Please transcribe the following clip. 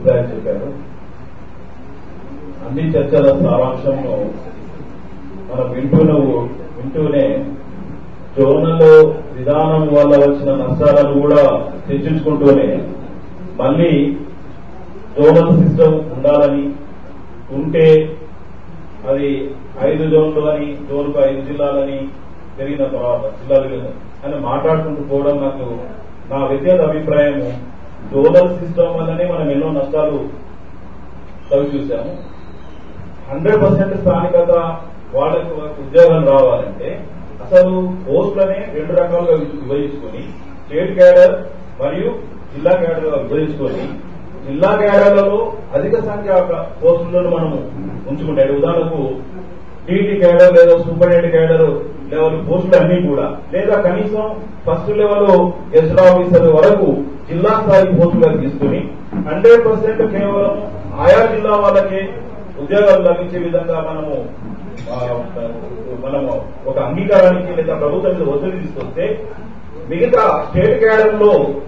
అభిప్రాయాలు చెప్పారు అన్ని చర్చల సారాంశంను మనం వింటూనే వింటూనే జోనల్ విధానం వల్ల వచ్చిన నష్టాలను కూడా చర్చించుకుంటూనే మళ్ళీ జోనల్ సిస్టమ్ ఉండాలని ఉంటే అది ఐదు జోన్లు అని జోన్కు ఐదు జిల్లాలని పెరిగిన తర్వాత జిల్లాలు అని మాట్లాడుకుంటూ పోవడం నాకు నా వ్యక్తిగత అభిప్రాయము జోనల్ సిస్టమ్ వల్లనే మనం ఎన్నో నష్టాలు చవి చూశాము హండ్రెడ్ పర్సెంట్ స్థానికత వాళ్ళకు ఉద్యోగం రావాలంటే అసలు పోస్టులనే రెండు రకాలుగా విభజించుకొని స్టేట్ క్యాడర్ మరియు జిల్లా క్యాడర్గా విభజించుకొని జిల్లా క్యాడర్లలో అధిక సంఖ్యాక పోస్టులను మనము ఉంచుకుంటే ఉదాహరణకు టీటీ క్యాడర్ లేదా సూపరింటెండెంట్ క్యాడర్ లెవెల్ పోస్టులు అన్ని కూడా లేదా కనీసం ఫస్ట్ లెవెల్ ఎస్డ్ ఆఫీసర్ వరకు జిల్లా స్థాయి పోస్టులుగా తీసుకుని హండ్రెడ్ పర్సెంట్ కేవలం ఆయా జిల్లా వాళ్ళకే ఉద్యోగాలు లభించే విధంగా మనము ఆ, మనము ఒక అంగీకారానికి లేదా ప్రభుత్వం మీద ఒత్తిడి తీసుకొస్తే మిగతా స్టేట్ క్యాడర్ లో